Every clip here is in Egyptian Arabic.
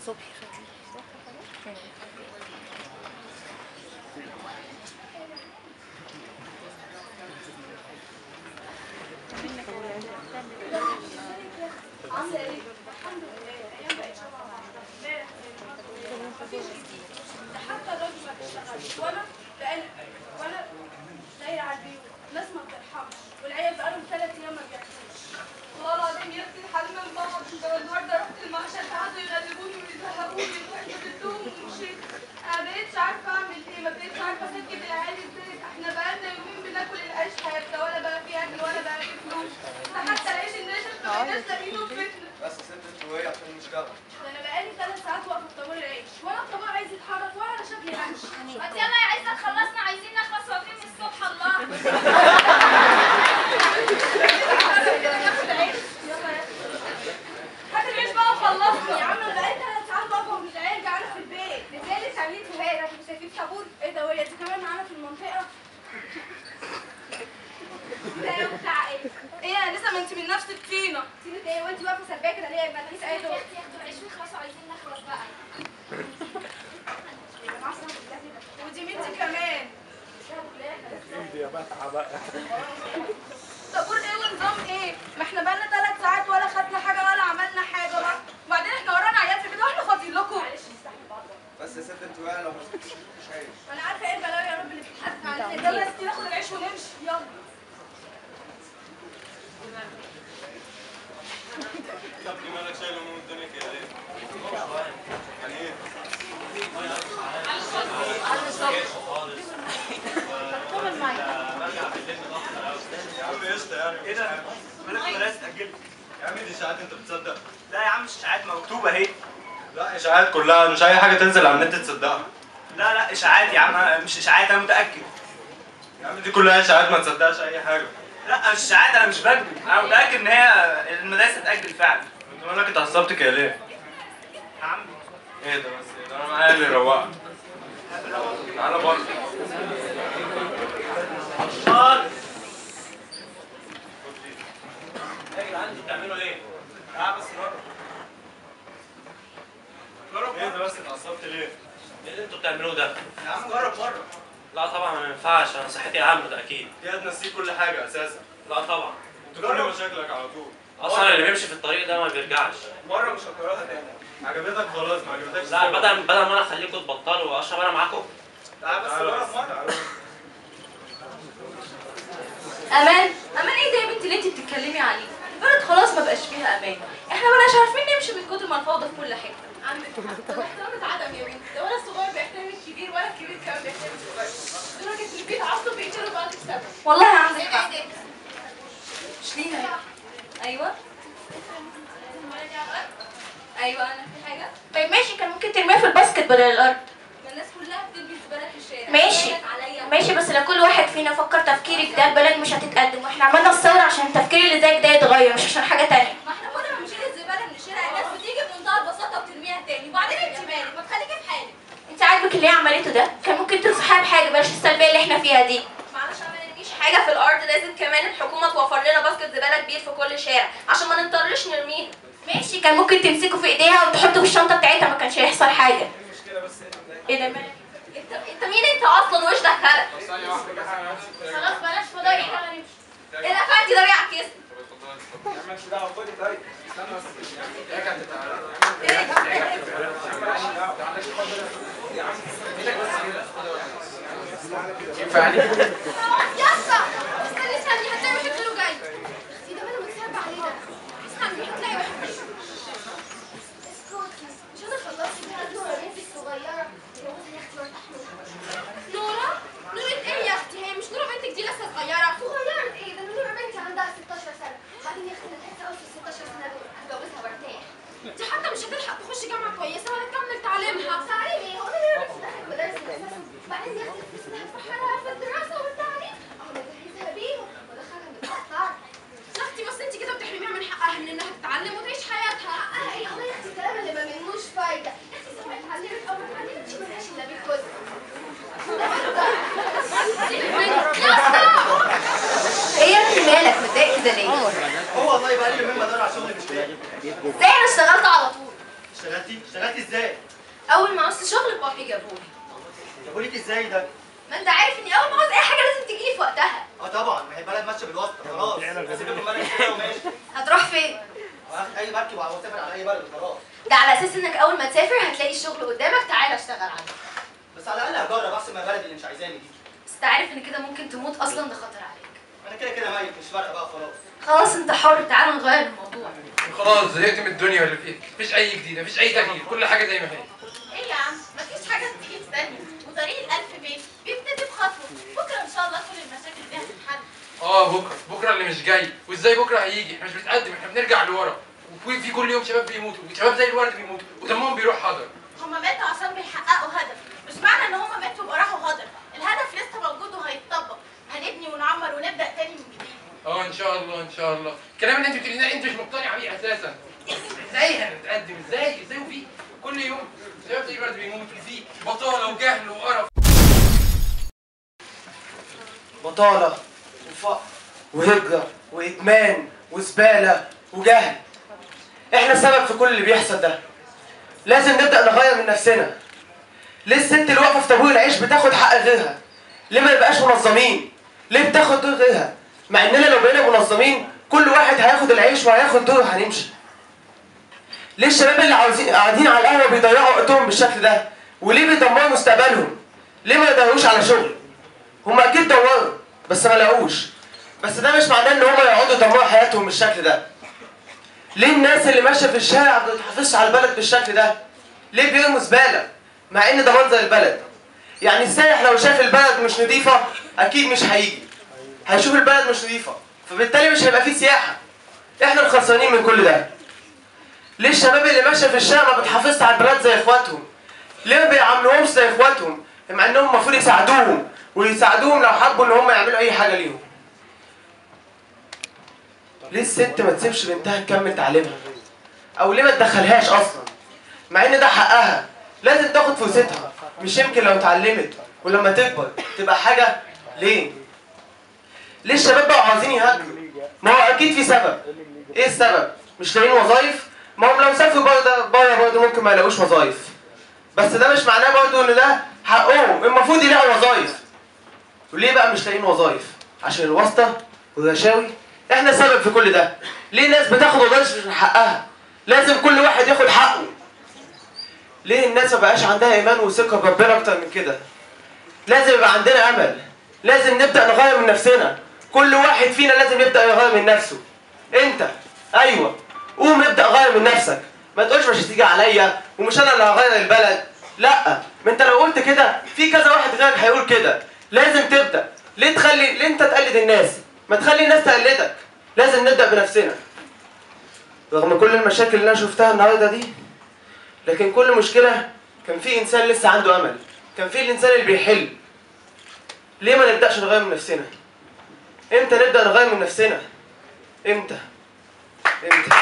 صبحي خدي عامله ايه؟ الحمد لله الايام بقت شبه بعض امبارح مفيش جديد ده حتى الراجل ما بيشتغلش وانا بقالي وانا دايره على البيوت ناس ما بترحمش والعيال بقالهم ثلاث ايام ما بياكلوش والله العظيم يا اختي حالنا من بعض ده النهارده رحت المعشر قعدوا يغلبوني ويزهقوني ورحت قلتلهم ومشيت انا بقيتش عارفه اعمل ايه ما بقيتش عارفه اسكت العيال ازاي احنا بقالنا يومين بناكل العيش حتى ولا بقى في اكل ولا بقى في فلوس ده حتى العيش الناشف ما بقيناش لاقيينه في بيتنا بس يا ست انت وهي عشان نشتغل ده انا بقالي ثلاث ساعات واقفه في طابور العيش ولا الطابور عايز يتحرك ولا انا شكلي همشي ما يلا يا عايزه خلصنا عايزين نخلص واقفين من الصبح الله ناخد عيش يلا يا هات العيش بقى وخلصنا يا عم انا بقالي ثلاث ساعات واقفه ومش العيال جعانه في البيت ازاي اللي عاملين فهاده مش شايفين طابور ايه ده وهي دي كمان معانا في المنطقه ده يا بتاع ايه؟ ايه يا لسه ما انت من نفس الطينه طينه ايه وانت واقفه سلبيه كده ليه ما تلاقيش اي دور ياخدوا العيش ويخلصوا عايزين نخلص بقى ودي بنتي كمان يا بتعه بقى طابور ايه ونظام ايه؟ ما احنا بقالنا ثلاث ساعات ولا خدنا حاجه ولا عملنا حاجه بقى وبعدين احنا ورانا عيال في البيت واحنا فاضيين لكم معلش بس يا ست انت وهي لو ما سبتش مش عايش انا عارفه ايه البلاوي يا رب اللي بتتحدث علينا ده بس ناخد العيش ونمشي يلا طب دي مالك شايل هموم الدنيا كده ليه؟ يعني ايه؟ يا عم قشطة يعني ايه ده؟ مالك المدرسة اتأجلت؟ يا عم دي اشاعات انت بتصدق؟ لا يا عم مش اشاعات مكتوبه اهي لا اشاعات كلها مش اي حاجة تنزل على النت تصدقها لا لا اشاعات يا عم مش اشاعات انا متاكد يا عم دي كلها اشاعات ما تصدقش اي حاجة لا مش اشاعات انا مش بكذب انا متاكد ان هي المدرسه اتاجل فعلا انت مالك اتعصبت كده ليه؟ يا عم ايه ده بس ايه ده انا معايا اللي يروقك تعالى بره يا جدعان انتوا بتعملوا ايه؟ لا بس جرب جرب ايه ده بس اتعصبت ليه؟ ايه اللي انتوا بتعملوه ده؟ يا عم جرب مره لا طبعا ما ينفعش انا صحتي اهم ده اكيد دي هتنسيك كل حاجة اساسا لا طبعا انت كل مشاكلك على طول اصلا اللي بيمشي في الطريق ده ما بيرجعش مره مش هكررها تاني عجبتك خلاص ما عجبتكش لا بدل بدل ما انا اخليكم تبطلوا واشرب انا معاكم لا بس تعالى جرب بس مره تعالى امان امان ايه ده يا بنتي اللي انت بتتكلمي عليه البلد خلاص ما بقاش فيها امان احنا ما بقناش عارفين نمشي من كتر ما الفوضى في كل حته عندك حق ده احترام اتعدم يا بنتي ده ولا الصغير بيحترم الكبير ولا الكبير كمان بيحترم الصغير لدرجه ان البيت عصوا بيقتلوا بعض بسبب والله عندك ايه ده حق ايه ده؟ مش لينا ايوه ايوه انا في حاجه طيب ماشي كان ممكن ترميها في الباسكت بدل الارض ما الناس كلها بتلبس زباله في الشارع ماشي جايلك عليا ماشي بس لو كل واحد فينا فكر تفكيرك ده البلد مش هتتقدم واحنا عملنا الثوره عشان التفكير اللي زيك ده يتغير مش عشان حاجه تانية ما احنا كل ما بنشيل الزباله من الشارع الناس بتيجي بمنتهى البساطه وترميها تاني وبعدين انت مالك ما تخليكي في حالك انت عاجبك اللي هي عملته ده كان ممكن تنصحيها بحاجه بلاش السلبيه اللي احنا فيها دي معلش انا ما نرميش حاجه في الارض لازم كمان الحكومه توفر لنا باسكت زباله كبير في كل شارع عشان ما نضطرش نرميها ماشي كان ممكن تمسكه في ايديها وتحطه في الشنطه بتاعتها ما كانش هيحصل حاجه المشكله بس انت ايه ده مالك انت انت مين انت اصلا وش دخلك خلاص بلاش فضايح يلا نمشي ايه ده فندي ده بيعكسني يا عم مش دعوه خدي طيب استنى بس رجع تتعالى ينفعني يا اسطى استني استني هتلاقي واحد غيره جاي اختي ده انا متسرب عليه ده استني هتلاقي واحد اسكتي مش انا خلصت بيها نورة بنتي الصغيرة جوزها يا اختي وارتاح منها نورة؟ نورة ايه يا اختي هي مش نورة بنتك دي لسه صغيرة صغيرة ايه ده نورة بنتي عندها 16 سنة بعدين يا اختي انا لحقت اول في 16 سنة دول هتجوزها وارتاح دي حتى مش هتلحق تخش جامعة كويسة ولا تكمل تعليمها تعليم ايه هو انا يا بنتي دخلت مدارس اساسا بعدين يا اختي الفلوس اللي هدفعها في الدراسة والتعليم اهو انا جهزها بيهم ودخلها متأخر يا اختي بس انت كده بتحرميها من حقها من انها تتعلم وتعيش حياتها حقها ايه والله يا اختي الكلام اللي ما منوش فايدة يا اختي سواء اتعلمت او ما اتعلمتش ملهاش الا بالجزء يا اسطى ايه يا ابني مالك متضايق كده ليه هو والله بقى لي يومين بدور على شغل مش لاقي ازاي انا اشتغلت على طول اشتغلتي اشتغلتي ازاي اول ما عوزت شغل بابي جابولي جابوا لك ازاي ده ما انت عارف اني اول ما عاوز اي حاجه لازم تجي لي في وقتها اه طبعا ما هي البلد ماشيه بالواسطه خلاص هسيب لكم بلد كده وماشي هتروح فين وهاخد اي مركب وهسافر على اي بلد خلاص ده على اساس انك اول ما تسافر هتلاقي الشغل قدامك تعالى اشتغل عنده بس على الاقل هجرب احسن من البلد اللي مش عايزاني دي بس انت عارف ان كده ممكن تموت اصلا ده خطر عليك انا كده كده ميت مش فارقه بقى خلاص خلاص انت حر تعالى نغير الموضوع خلاص زهقت من الدنيا واللي فيها مفيش اي جديد مفيش اي تغيير كل حاجه زي ما هي ايه يا عم مفيش حاجه بتيجي في ثانيه وطريق الالف ميل بيبتدي بخطوه بكره ان شاء الله كل المشاكل دي هتتحل اه بكره بكره اللي مش جاي وازاي بكره هيجي احنا مش بنتقدم احنا بنرجع لورا وفي في كل يوم شباب بيموتوا وشباب زي الورد بيموتوا ودمهم بيروح حضر هما ماتوا عشان بيحققوا هدف مش معنى ان هما ماتوا يبقى راحوا هدر الهدف لسه موجود وهيتطبق هنبني ونعمر ونبدا تاني من جديد اه ان شاء الله ان شاء الله الكلام اللي انت بتقوليه ده انت مش مقتنع بيه اساسا ازاي هنتقدم ازاي ازاي وفي كل يوم شباب زي الورد بيموتوا وفي بطاله وجهل وقرف بطالة وفقر وهجرة وإدمان وزبالة وجهل إحنا السبب في كل اللي بيحصل ده لازم نبدأ نغير من نفسنا ليه الست اللي واقفة في طابور العيش بتاخد حق غيرها؟ ليه ما نبقاش منظمين؟ ليه بتاخد دور غيرها؟ مع إننا لو بقينا منظمين كل واحد هياخد العيش وهياخد دوره هنمشي ليه الشباب اللي عاوزين قاعدين على القهوة بيضيعوا وقتهم بالشكل ده؟ وليه بيدمروا مستقبلهم؟ ليه ما يدوروش على شغل؟ هم اكيد دوروا بس ما لقوش بس ده مش معناه ان هم يقعدوا يدمروا حياتهم بالشكل ده ليه الناس اللي ماشيه في الشارع ما بتحافظش على البلد بالشكل ده ليه بيرموا زباله مع ان ده منظر البلد يعني السائح لو شاف البلد مش نظيفه اكيد مش هيجي هيشوف البلد مش نظيفه فبالتالي مش هيبقى فيه سياحه احنا الخسرانين من كل ده ليه الشباب اللي ماشيه في الشارع ما بتحافظش على البلد زي اخواتهم ليه ما بيعاملوهمش زي اخواتهم مع انهم المفروض يساعدوهم ويساعدوهم لو حبوا ان هم يعملوا اي حاجه ليهم ليه الست ما تسيبش بنتها تكمل تعليمها او ليه ما تدخلهاش اصلا مع ان ده حقها لازم تاخد فرصتها مش يمكن لو اتعلمت ولما تكبر تبقى حاجه ليه ليه الشباب بقوا عاوزين يهاجروا ما هو اكيد في سبب ايه السبب مش لاقيين وظايف ما هم لو سافروا بره بره برضه ممكن ما يلاقوش وظايف بس ده مش معناه برضه ان ده حقهم المفروض يلاقوا وظايف وليه بقى مش لاقيين وظايف عشان الواسطه والرشاوي احنا سبب في كل ده ليه الناس بتاخد وظايف مش من حقها لازم كل واحد ياخد حقه ليه الناس ما بقاش عندها ايمان وثقه بربنا اكتر من كده لازم يبقى عندنا امل لازم نبدا نغير من نفسنا كل واحد فينا لازم يبدا يغير من نفسه انت ايوه قوم ابدا غير من نفسك ما تقولش مش هتيجي عليا ومش انا اللي هغير البلد لا ما انت لو قلت كده في كذا واحد غيرك هيقول كده لازم تبدا ليه تخلي ليه انت تقلد الناس ما تخلي الناس تقلدك لازم نبدا بنفسنا رغم كل المشاكل اللي انا شفتها النهارده دي لكن كل مشكله كان في انسان لسه عنده امل كان في الانسان اللي بيحل ليه ما نبداش نغير من نفسنا امتى نبدا نغير من نفسنا امتى امتى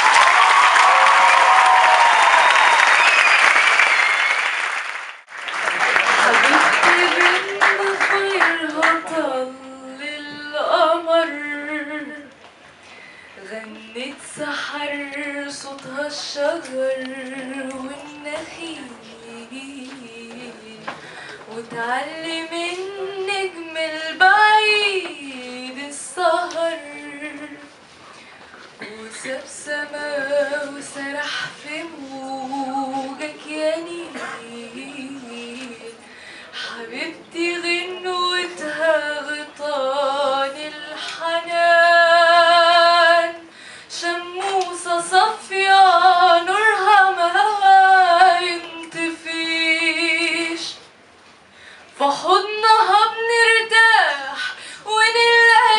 حبيبتي بنت خيرها طل القمر غنت سحر صوتها الشجر والنخيل وتعلم النجم البعيد السهر وساب سما وسرح في موجك يا نيل حبيبتي غنوتها غطان الحنان شموسة صافية نورها ما ينطفيش في حضنها بنرتاح ونلقى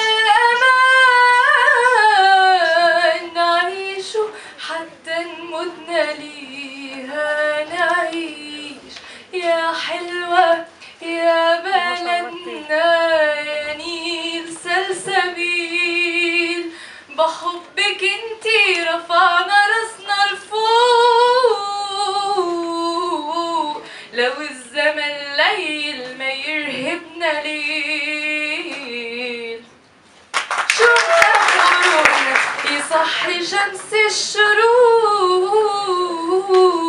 الأمان نعيشه حتى نموتنا ليها نعيش يا حلوة يا بلدنا يا نيل سلسبيل بحبك انتي رفعنا راسنا لفوق لو الزمن ليل ما يرهبنا ليل شوفنا يصحي شمس الشروق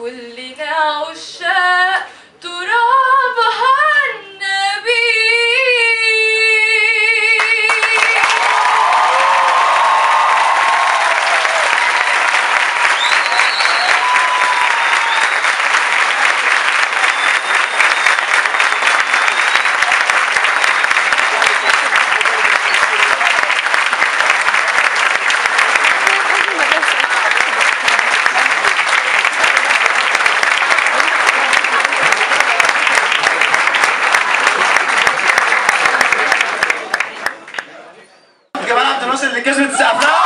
كلنا عشاق ترابها النبي جمال عبد الناصر اللي كسبت السقف لها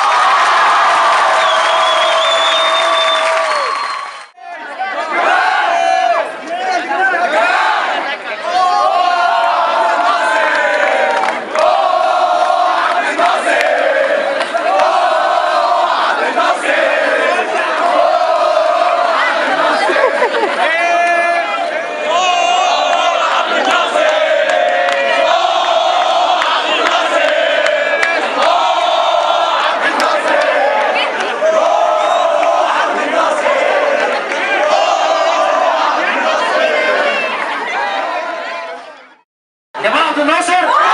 جمال عبد الناصر